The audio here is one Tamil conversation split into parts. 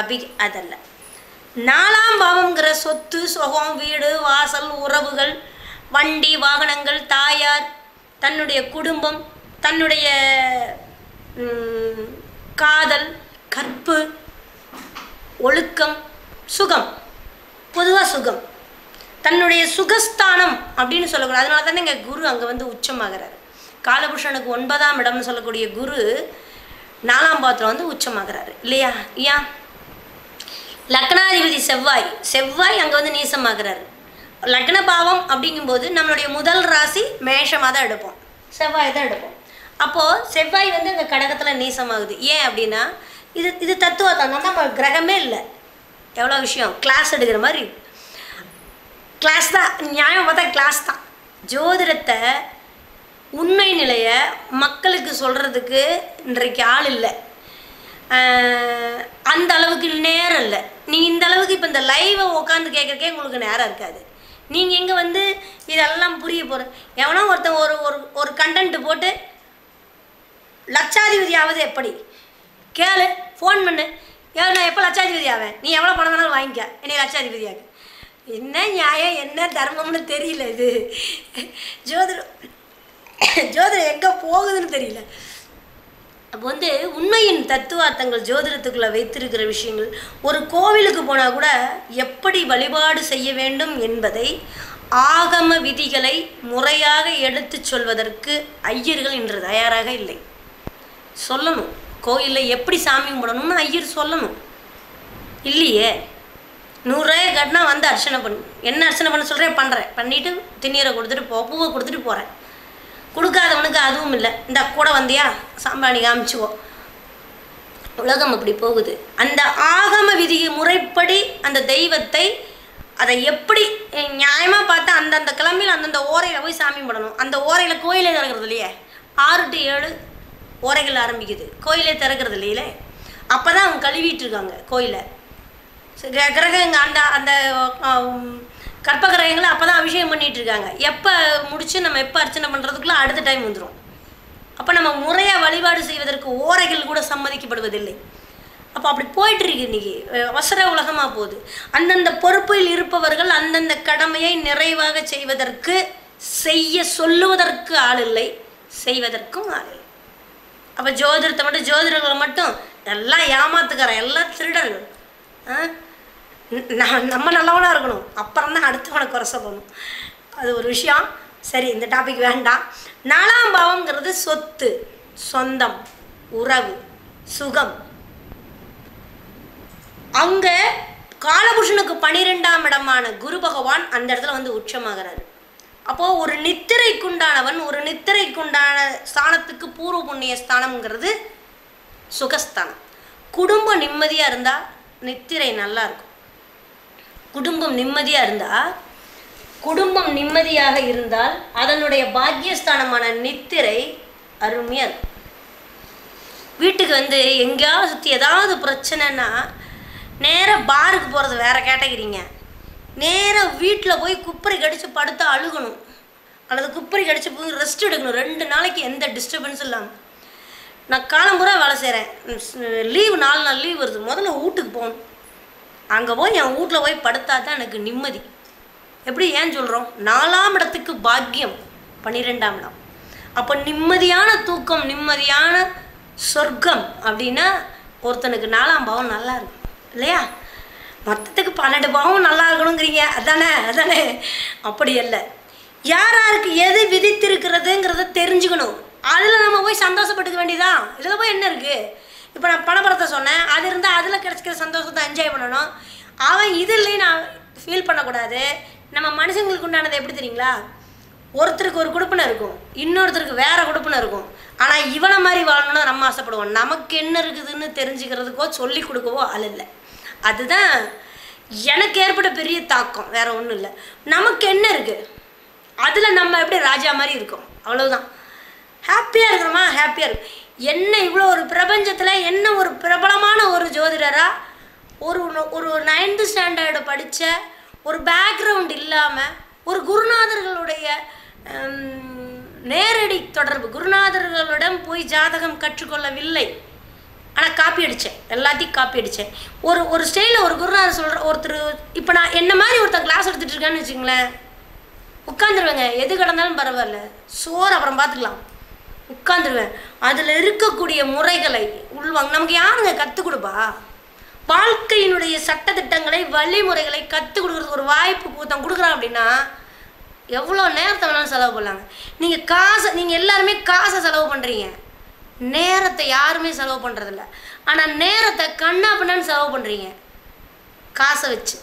டாபிக் அதல்ல நாலாம் பாவம்ங்கிற சொத்து சுகம் வீடு வாசல் உறவுகள் வண்டி வாகனங்கள் தாயார் தன்னுடைய குடும்பம் தன்னுடைய ம், காதல் கற்பு ஒழுக்கம் சுகம் பொதுவாக சுகம் தன்னுடைய சுகஸ்தானம் அப்படின்னு சொல்லக்கூடாது அதனால தானே இங்கே குரு அங்கே வந்து உச்சமாகிறார் காலபுருஷனுக்கு ஒன்பதாம் இடம்னு சொல்லக்கூடிய குரு நாலாம் பாவத்தில் வந்து உச்சமாகிறாரு இல்லையா ஏன் லக்னாதிபதி செவ்வாய் செவ்வாய் அங்கே வந்து நீசமாகிறாரு லக்ன பாவம் அப்படிங்கும்போது நம்மளுடைய முதல் ராசி மேஷமாக தான் எடுப்போம் செவ்வாய் தான் எடுப்போம் அப்போது செவ்வாய் வந்து அங்கே கடகத்தில் நீசமாகுது ஏன் அப்படின்னா இது இது தத்துவத்தான் நம்ம கிரகமே இல்லை எவ்வளோ விஷயம் கிளாஸ் எடுக்கிற மாதிரி கிளாஸ் தான் நியாயம் பார்த்தா கிளாஸ் தான் ஜோதிடத்தை உண்மை நிலையை மக்களுக்கு சொல்கிறதுக்கு இன்றைக்கு ஆள் இல்லை ஆஹ் அந்த அளவுக்கு நேரம் இல்லை நீ இந்த அளவுக்கு இப்போ இந்த லைவை உட்காந்து கேட்குறக்கே உங்களுக்கு நேரம் இருக்காது நீங்கள் எங்கே வந்து இதெல்லாம் புரிய போகிற எவனோ ஒருத்தன் ஒரு ஒரு ஒரு கண்டென்ட் போட்டு லட்சாதிபதி ஆவது எப்படி கேளு ஃபோன் பண்ணு ஏ நான் எப்போ லட்சாதிபதி ஆவேன் நீ எவ்வளோ பணம் வேணாலும் வாங்கிக்க என்னை லட்சாதிபதி ஆகு என்ன நியாயம் என்ன தர்மம்னு தெரியல இது ஜோதிடம் ஜோதிடம் எங்கே போகுதுன்னு தெரியல அப்போ வந்து உண்மையின் தத்துவார்த்தங்கள் ஜோதிடத்துக்குள்ளே வைத்திருக்கிற விஷயங்கள் ஒரு கோவிலுக்கு போனால் கூட எப்படி வழிபாடு செய்ய வேண்டும் என்பதை ஆகம விதிகளை முறையாக எடுத்துச் சொல்வதற்கு ஐயர்கள் இன்று தயாராக இல்லை சொல்லணும் கோயிலில் எப்படி சாமி கும்பிடணும்னு ஐயர் சொல்லணும் இல்லையே நூறுரூவாயை கட்டினா வந்து அர்ச்சனை பண்ணு என்ன அர்ச்சனை பண்ண சொல்கிறேன் பண்ணுறேன் பண்ணிவிட்டு திண்ணீரை கொடுத்துட்டு போ பூவை கொடுத்துட்டு போகிறேன் கொடுக்காதவனுக்கு அதுவும் இல்லை இந்த கூட வந்தியா சாம்பாணி காமிச்சுவோ உலகம் அப்படி போகுது அந்த ஆகம விதி முறைப்படி அந்த தெய்வத்தை அதை எப்படி நியாயமாக பார்த்தா அந்தந்த கிழமையில் அந்தந்த ஓரையில் போய் சாமி கும்பிடணும் அந்த ஓரையில் கோயிலே திறக்கிறது இல்லையே ஆறு டு ஏழு ஓரைகள் ஆரம்பிக்குது கோயிலே திறக்கிறது இல்லையிலே அப்போ தான் அவங்க கழுவிட்டு இருக்காங்க கோயிலை சரி, கிர- கிரகங்க அந்த அந்த ஆம், கற்ப கிரகங்களை அப்போ தான் அபிஷேகம் பண்ணிட்டு இருக்காங்க எப்போ முடிச்சு நம்ம எப்போ அர்ச்சனை பண்ணுறதுக்குள்ள அடுத்த டைம் வந்துடும் அப்போ நம்ம முறையாக வழிபாடு செய்வதற்கு ஓரைகள் கூட சம்மதிக்கப்படுவதில்லை அப்போ அப்படி போயிட்டு இருக்கு இன்னைக்கு அஹ் அவசர உலகமாக போகுது அந்தந்த பொறுப்பில் இருப்பவர்கள் அந்தந்த கடமையை நிறைவாக செய்வதற்கு செய்ய சொல்லுவதற்கு ஆள் இல்லை செய்வதற்கும் ஆள் இல்லை அப்போ ஜோதிடத்தை மட்டும் ஜோதிடர்களை மட்டும் எல்லாம் ஏமாத்துக்காரன் எல்லாம் திருடர்கள் ஆ? ந- ந- நம்ம நல்லவனாக இருக்கணும் அப்புறம் தான் அடுத்தவனை குறை சொல்லணும் அது ஒரு விஷயம் சரி இந்த டாபிக் வேண்டாம் நாலாம் பாவம்ங்கிறது சொத்து சொந்தம் உறவு சுகம் அங்கே காலபுருஷனுக்கு பனிரெண்டாம் இடமான குரு பகவான் அந்த இடத்துல வந்து உச்சமாகிறாரு அப்போது ஒரு நித்திரைக்குண்டானவன் ஒரு நித்திரைக்குண்டான ஸ்தானத்துக்கு பூர்வ புண்ணிய ஸ்தானம்ங்கிறது சுகஸ்தானம் குடும்பம் நிம்மதியாக இருந்தால் நித்திரை நல்லா இருக்கும் குடும்பம் நிம்மதியாக இருந்தால் குடும்பம் நிம்மதியாக இருந்தால் அதனுடைய பாக்கியஸ்தானமான நித்திரை அருமையாக இருக்கும் வீட்டுக்கு வந்து எங்கேயாவது சுற்றி ஏதாவது பிரச்சனைனா நேராக பாருக்கு போகிறது வேற கேட்டகிரிங்க நேராக வீட்டில் போய் குப்பரை கடிச்சு படுத்து அழுகணும் அல்லது குப்பரை கடிச்சு போய் ரெஸ்ட் எடுக்கணும் ரெண்டு நாளைக்கு எந்த டிஸ்டர்பன்ஸும் இல்லாமல் நான் காலம்புறா வேலை செய்கிறேன் லீவு நாலு நாள் லீவ் வருது முதல்ல வீட்டுக்கு போகணும் அங்கே போய் என் வீட்டில் போய் படுத்தா தான் எனக்கு நிம்மதி எப்படி ஏன் சொல்கிறோம் நாலாம் இடத்துக்கு பாக்கியம் பன்னிரெண்டாம் இடம் அப்போ நிம்மதியான தூக்கம் நிம்மதியான சொர்க்கம் அப்படின்னா ஒருத்தனுக்கு நாலாம் பாவம் நல்லா இருக்கும் இல்லையா மொத்தத்துக்கு பன்னெண்டு பாவம் நல்லா இருக்கணுங்கிறீங்க அதானே அதானே அப்படி அல்ல யார் யாருக்கு எது விதித்திருக்கிறதுங்கிறத தெரிஞ்சுக்கணும் அதில் நம்ம போய் சந்தோஷப்பட்டுக்க வேண்டியதான் இதில் போய் என்ன இருக்குது இப்போ நான் பணபரத்தை சொன்னேன் அது இருந்தால் அதில் கிடைச்சிக்கிற சந்தோஷத்தை என்ஜாய் பண்ணணும் அவன் இதுலேயும் நான் ஃபீல் பண்ணக்கூடாது நம்ம மனுஷங்களுக்கு உண்டானது எப்படி தெரியுங்களா ஒருத்தருக்கு ஒரு குடுப்பினை இருக்கும் இன்னொருத்தருக்கு வேற குடுப்பினை இருக்கும் ஆனால் இவனை மாதிரி வாழணும்னு நம்ம ஆசைப்படுவோம் நமக்கு என்ன இருக்குதுன்னு தெரிஞ்சுக்கிறதுக்கோ சொல்லி கொடுக்கவோ ஆள் இல்லை அதுதான் எனக்கு ஏற்பட்ட பெரிய தாக்கம் வேற ஒன்றும் இல்லை நமக்கு என்ன இருக்குது அதில் நம்ம எப்படி ராஜா மாதிரி இருக்கோம் அவ்வளவுதான் ஹாப்பியாக இருக்கிறோமா ஹாப்பியாக இருக்கும் என்ன இவ்வளோ ஒரு பிரபஞ்சத்தில் என்ன ஒரு பிரபலமான ஒரு ஜோதிடராக ஒரு ஒரு நைன்த்து ஸ்டாண்டர்டு படித்த ஒரு பேக்ரவுண்ட் இல்லாமல் ஒரு குருநாதர்களுடைய ஹம், நேரடி தொடர்பு குருநாதர்களிடம் போய் ஜாதகம் கற்றுக்கொள்ளவில்லை ஆனால் காப்பி அடித்தேன் எல்லாத்தையும் காப்பி அடித்தேன் ஒரு ஒரு ஸ்டைலில் ஒரு குருநாதர் சொல்கிற ஒருத்தர் இப்போ நான் என்ன மாதிரி ஒருத்தன் கிளாஸ் எடுத்துகிட்டு இருக்கேன்னு வச்சுங்களேன் உட்காந்துருவேங்க எது கிடந்தாலும் பரவாயில்ல சோறு அப்புறம் பார்த்துக்கலாம் உட்காந்துருவேன் அதில் இருக்கக்கூடிய முறைகளை உள்வாங்க நமக்கு யாருங்க கற்றுக் கொடுப்பா வாழ்க்கையினுடைய சட்டத்திட்டங்களை வழிமுறைகளை கற்றுக் கொடுக்குறதுக்கு ஒரு வாய்ப்பு ஒருத்தன் கொடுக்குறான் அப்படின்னா எவ்வளோ நேரத்தை வேணாலும் செலவு பண்ணலாங்க நீங்கள் காசை நீங்கள் எல்லாருமே காசை செலவு பண்ணுறீங்க நேரத்தை யாருமே செலவு பண்ணுறதில்ல ஆனால் நேரத்தை கண்ணா பண்ணான்னு செலவு பண்ணுறீங்க காசை வச்சு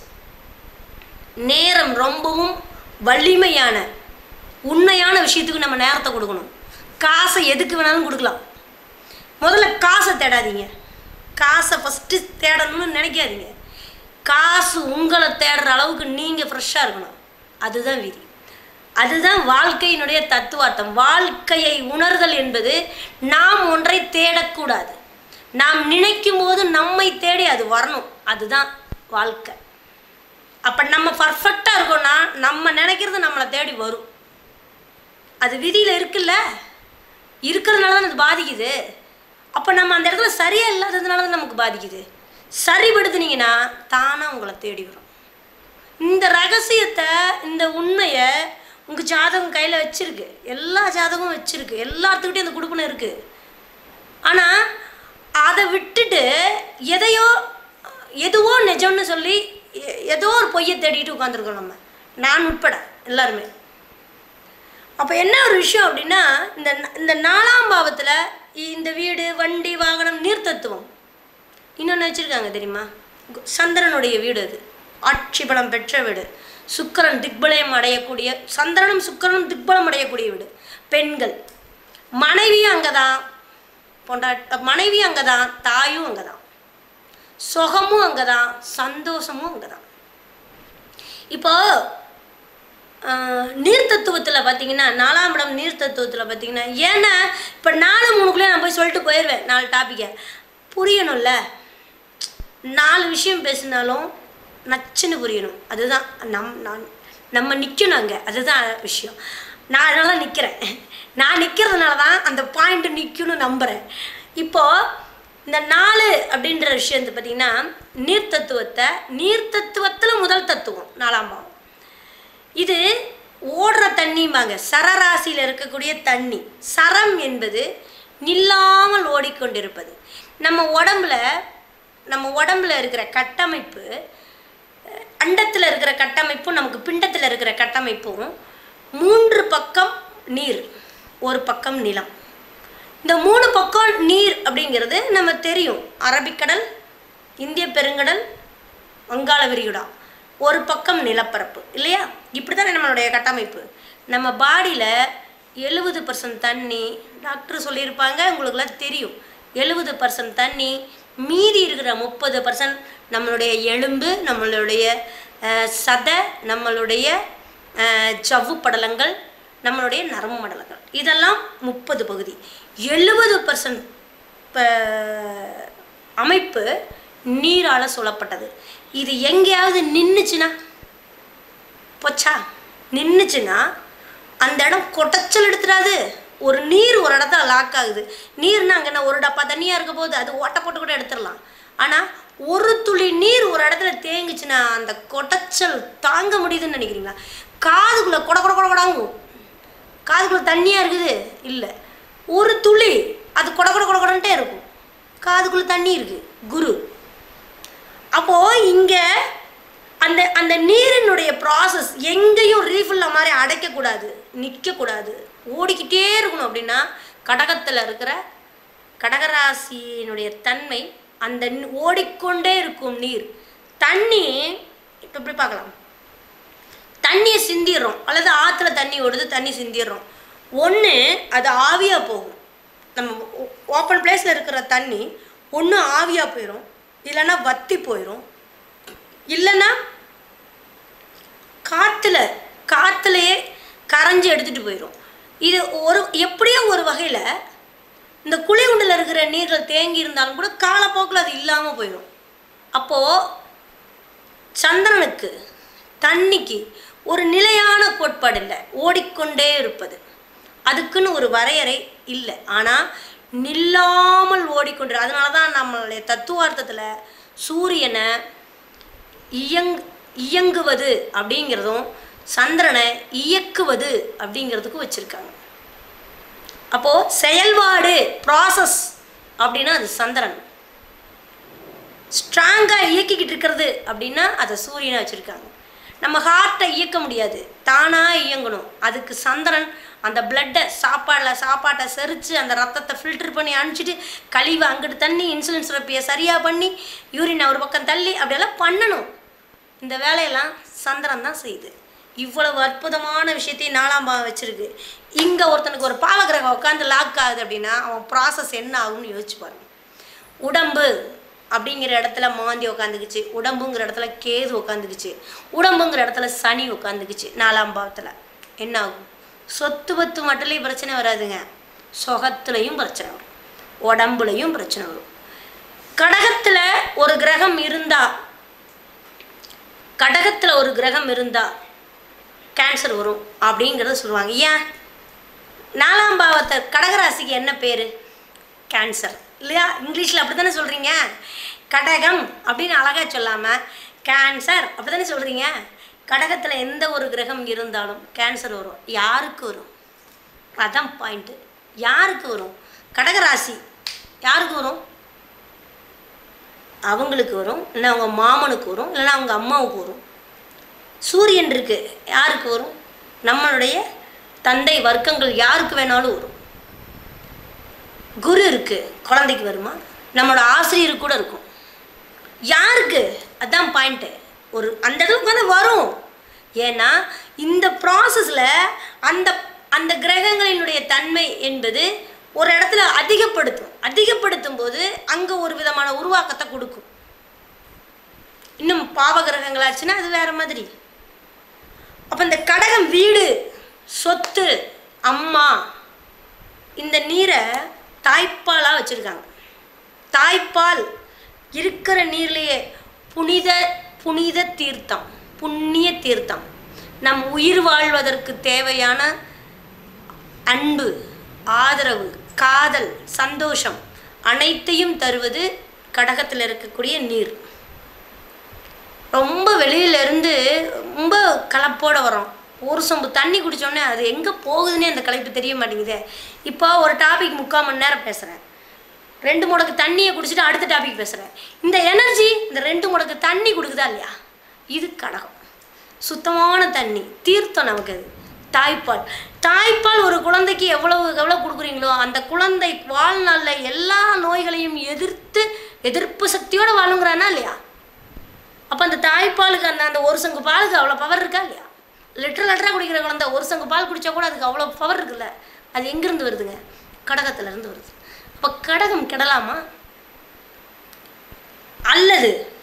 நேரம் ரொம்பவும் வலிமையான உண்மையான விஷயத்துக்கு நம்ம நேரத்தை கொடுக்கணும் காசை எதுக்கு வேணாலும் கொடுக்கலாம் முதல்ல காசை தேடாதீங்க காசை ஃபஸ்ட்டு தேடணும்னு நினைக்காதீங்க காசு உங்களை தேடுற அளவுக்கு நீங்கள் ஃப்ரெஷ்ஷாக இருக்கணும் அதுதான் விதி அதுதான் வாழ்க்கையினுடைய தத்துவார்த்தம் வாழ்க்கையை உணர்தல் என்பது நாம் ஒன்றை தேடக்கூடாது நாம் நினைக்கும் போது நம்மை தேடி அது வரணும் அதுதான் வாழ்க்கை அப்போ நம்ம பர்ஃபெக்டாக இருக்கோம்னா நம்ம நினைக்கிறது நம்மளை தேடி வரும் அது விதியில் இருக்குல்ல இருக்கிறதுனால தான் அது பாதிக்குது அப்போ நம்ம அந்த இடத்துல சரியாக இல்லாததுனால தான் நமக்கு பாதிக்குது சரிபடுத்துனீங்கன்னா தானாக உங்களை தேடி வரும் இந்த ரகசியத்தை இந்த உண்மையை உங்கள் ஜாதகம் கையில் வச்சிருக்கு எல்லா ஜாதகமும் வச்சிருக்கு எல்லாத்துக்கிட்டையும் அந்த குடுப்பனை இருக்குது ஆனால் அதை விட்டுட்டு எதையோ எதுவோ நிஜம்னு சொல்லி எ- ஏதோ ஒரு பொய்யை தேடிட்டு உட்காந்துருக்கோம் நம்ம நான் உட்பட எல்லாருமே அப்போ என்ன ஒரு விஷயம் அப்படின்னா இந்த ந- இந்த நாலாம் பாவத்தில் இந்த வீடு வண்டி வாகனம் நீர் தத்துவம் இன்னொன்று வச்சுருக்காங்க தெரியுமா கு- சந்திரனுடைய வீடு அது ஆட்சி பலம் பெற்ற வீடு சுக்கிரன் திக்பலம் அடையக்கூடிய சந்திரனும் சுக்கிரனும் திக்பலம் அடையக்கூடிய வீடு பெண்கள் மனைவியும் அங்கே தான் பொண்டாட்ட மனைவி அங்கே தான் தாயும் அங்கே தான் சுகமும் அங்கே தான் சந்தோஷமும் அங்கே தான் இப்போ ஆஹ், நீர் தத்துவத்தில் பார்த்தீங்கன்னா நாலாம் இடம் நீர் தத்துவத்தில் பார்த்தீங்கன்னா ஏன்னா இப்போ நாலு மூணுக்குள்ளே நான் போய் சொல்லிட்டு போயிடுவேன் நாலு டாப்பிக்கை புரியணும்ல நாலு விஷயம் பேசினாலும் நச்சுன்னு புரியணும் அதுதான் நம் நான் நம்ம நிற்கணும் அங்கே அதுதான் விஷயம் நான் அதனால தான் நிற்கிறேன் நான் நிற்கிறதுனால தான் அந்த பாயிண்ட் நிற்கும்னு நம்புகிறேன் இப்போது இந்த நாலு அப்படின்ற விஷயத்தை பார்த்தீங்கன்னா நீர் தத்துவத்தை நீர் தத்துவத்தில் முதல் தத்துவம் நாலாம் பாவம் இது ஓடுற தண்ணிம்பாங்க சரராசியில் இருக்கக்கூடிய தண்ணி சரம் என்பது நில்லாமல் ஓடிக்கொண்டிருப்பது நம்ம உடம்புல நம்ம உடம்புல இருக்கிற கட்டமைப்பு அண்டத்தில் இருக்கிற கட்டமைப்பும் நமக்கு பிண்டத்தில் இருக்கிற கட்டமைப்பும் மூன்று பக்கம் நீர் ஒரு பக்கம் நிலம் இந்த மூணு பக்கம் நீர் அப்படிங்கிறது நம்ம தெரியும் அரபிக்கடல் இந்திய பெருங்கடல் வங்காள விரிகுடா ஒரு பக்கம் நிலப்பரப்பு இல்லையா இப்படி தானே நம்மளுடைய கட்டமைப்பு நம்ம பாடியில் எழுபது பர்சன்ட் தண்ணி டாக்டர் சொல்லியிருப்பாங்க உங்களுக்குலாம் தெரியும் எழுபது பர்சன்ட் தண்ணி மீதி இருக்கிற முப்பது பர்சன்ட் நம்மளுடைய எலும்பு நம்மளுடைய அஹ், சதை நம்மளுடைய அஹ், ஜவ்வு படலங்கள் நம்மளுடைய நரம்பு மடலங்கள் இதெல்லாம் முப்பது பகுதி எழுபது பர்சன்ட் அமைப்பு நீரால் சூழப்பட்டது இது எங்கேயாவது நின்றுச்சுன்னா போச்சா நின்றுச்சுன்னா அந்த இடம் கொட்டச்சல் எடுத்துடாது ஒரு நீர் ஒரு இடத்துல லாக் ஆகுது நீர்னா அங்கே என்ன ஒரு டப்பா தண்ணியாக இருக்க போது அது ஓட்டை போட்டு கூட எடுத்துடலாம் ஆனால் ஒரு துளி நீர் ஒரு இடத்துல தேங்குச்சுன்னா அந்த கொட்டச்சல் தாங்க முடியுதுன்னு நினைக்கிறீங்களா காதுக்குள்ளே கொட கொட கொட கொடாங்கும் காதுக்குள்ளே தண்ணியாக இருக்குது இல்லை ஒரு துளி அது கொட கொட கொட கொடன்ட்டே இருக்கும் காதுக்குள்ளே தண்ணி இருக்குது குரு அப்போது இங்கே அந்த அந்த நீரினுடைய ப்ராசஸ் எங்கேயும் ரீஃபில்ல மாதிரி அடைக்கக்கூடாது நிற்கக்கூடாது ஓடிக்கிட்டே இருக்கணும் அப்படின்னா கடகத்தில் இருக்கிற கடகராசியினுடைய தன்மை அந்த நி- ஓடிக்கொண்டே இருக்கும் நீர் தண்ணி இப்போ இப்படி பார்க்கலாம் தண்ணியை சிந்திடுறோம் அல்லது ஆற்றுல தண்ணி ஓடுது தண்ணி சிந்திடுறோம் ஒன்று அது ஆவியாக போகும் நம்ம ஓப்பன் பிளேஸில் இருக்கிற தண்ணி ஒன்று ஆவியாக போயிடும் இல்லைன்னா வத்தி போயிடும் இல்லைன்னா காற்றுல காற்றுலையே கரைஞ்சி எடுத்துகிட்டு போயிடும் இது ஒரு எப்படியோ ஒரு வகையில் இந்த குழிகுண்டில் இருக்கிற நீர்கள் தேங்கி இருந்தாலும் கூட காலப்போக்கில் அது இல்லாமல் போயிடும் அப்போது சந்திரனுக்கு தண்ணிக்கு ஒரு நிலையான கோட்பாடு இல்லை ஓடிக்கொண்டே இருப்பது அதுக்குன்னு ஒரு வரையறை இல்லை ஆனால் நில்லாமல் ஓடிக்கொண்டு அதனால தான் நம்மளுடைய தத்துவார்த்தத்தில் சூரியனை இயங் இயங்குவது அப்படிங்கிறதும் சந்திரனை இயக்குவது அப்படிங்கிறதுக்கும் வச்சுருக்காங்க அப்போது செயல்பாடு ப்ராசஸ் அப்படின்னா அது சந்திரன் ஸ்ட்ராங்காக இயக்கிக்கிட்டு இருக்கிறது அப்படின்னா அதை சூரியனை வச்சுருக்காங்க நம்ம ஹார்ட்டை இயக்க முடியாது தானாக இயங்கணும் அதுக்கு சந்திரன் அந்த பிளட்டை சாப்பாடில் சாப்பாட்டை செரித்து அந்த ரத்தத்தை ஃபில்டர் பண்ணி அனுப்பிச்சிட்டு கழிவை அங்கிட்டு தண்ணி இன்சுலின் சுரப்பியை சரியாக பண்ணி யூரினை ஒரு பக்கம் தள்ளி அப்படியெல்லாம் பண்ணணும் இந்த வேலையெல்லாம் சந்திரன் தான் செய்யுது இவ்வளவு அற்புதமான விஷயத்தையும் நாலாம் பாவம் வச்சிருக்கு இங்கே ஒருத்தனுக்கு ஒரு பாவகிரகம் உட்காந்து லாக் ஆகுது அப்படின்னா அவன் ப்ராசஸ் என்ன ஆகும்னு யோசிச்சு பாருங்க உடம்பு அப்படிங்கிற இடத்துல மாந்தி உட்காந்துக்குச்சு உடம்புங்கிற இடத்துல கேது உட்காந்துக்குச்சு உடம்புங்கிற இடத்துல சனி உட்காந்துக்குச்சு நாலாம் பாவத்தில் என்ன ஆகும் சொத்து பத்து மட்டும் பிரச்சனை வராதுங்க சொகத்துலையும் பிரச்சனை வரும் உடம்புலையும் பிரச்சனை வரும் கடகத்தில் ஒரு கிரகம் இருந்தா கடகத்தில் ஒரு கிரகம் இருந்தா கேன்சர் வரும் அப்படிங்கிறத சொல்லுவாங்க ஏன் நாலாம் பாவத்தை கடகராசிக்கு என்ன பேர் கேன்சர் இல்லையா இங்கிலீஷில் அப்படி தானே சொல்கிறீங்க கடகம் அப்படின்னு அழகாக சொல்லாமல் கேன்சர் அப்படி தானே சொல்கிறீங்க கடகத்தில் எந்த ஒரு கிரகம் இருந்தாலும் கேன்சர் வரும் யாருக்கு வரும் அதான் பாயிண்ட்டு யாருக்கு வரும் கடகராசி யாருக்கு வரும் அவங்களுக்கு வரும் இல்லைன்னா அவங்க மாமனுக்கு வரும் இல்லைன்னா அவங்க அம்மாவுக்கு வரும் சூரியன் இருக்கு யாருக்கு வரும் நம்மளுடைய தந்தை வர்க்கங்கள் யாருக்கு வேணாலும் வரும் குரு இருக்கு குழந்தைக்கு வருமா நம்மளோட ஆசிரியருக்கு கூட இருக்கும் யாருக்கு அதான் பாயிண்ட்டு ஒரு அந்த அளவுக்கு வந்து வரும் ஏன்னா இந்த ப்ராசஸில் அந்த அந்த கிரகங்களினுடைய தன்மை என்பது ஒரு இடத்துல அதிகப்படுத்தும் அதிகப்படுத்தும் போது அங்கே ஒரு விதமான உருவாக்கத்தை கொடுக்கும் இன்னும் பாவ கிரகங்களாச்சுன்னா அது வேற மாதிரி அப்போ இந்த கடகம் வீடு சொத்து அம்மா இந்த நீரை தாய்ப்பாலாக வச்சுருக்காங்க தாய்ப்பால் இருக்கிற நீர்லேயே புனித புனித தீர்த்தம் புண்ணிய தீர்த்தம் நம் உயிர் வாழ்வதற்கு தேவையான அன்பு ஆதரவு காதல் சந்தோஷம் அனைத்தையும் தருவது கடகத்தில் இருக்கக்கூடிய நீர் ரொம்ப வெளியில இருந்து ரொம்ப கலப்போட வரோம் ஒரு சொம்பு தண்ணி குடிச்சோடனே அது எங்கே போகுதுன்னே அந்த கலைப்பு தெரிய மாட்டேங்குதே இப்போ ஒரு டாபிக் முக்கால் மணி நேரம் பேசுகிறேன் ரெண்டு முடக்கு தண்ணியை குடிச்சிட்டு அடுத்த டாபிக் பேசுகிறேன் இந்த எனர்ஜி இந்த ரெண்டு முடக்கு தண்ணி கொடுக்குதா இல்லையா இது கடகம் சுத்தமான தண்ணி தீர்த்தம் நமக்கு அது தாய்ப்பால் தாய்ப்பால் ஒரு குழந்தைக்கு எவ்வளவு எவ்வளோ கொடுக்குறீங்களோ அந்த குழந்தை வாழ்நாளில் எல்லா நோய்களையும் எதிர்த்து எதிர்ப்பு சக்தியோடு வாழுங்கிறானா இல்லையா அப்போ அந்த தாய்ப்பாலுக்கு அந்த அந்த ஒரு சங்கு பாலுக்கு அவ்வளோ பவர் இருக்கா இல்லையா லிட்டர் லிட்டராக குடிக்கிற குழந்தை ஒரு சங்கு பால் குடித்தா கூட அதுக்கு அவ்வளோ பவர் இருக்குல்ல அது எங்கேருந்து வருதுங்க கடகத்துல இருந்து வருது அப்போ கடகம் கெடலாமா அல்லது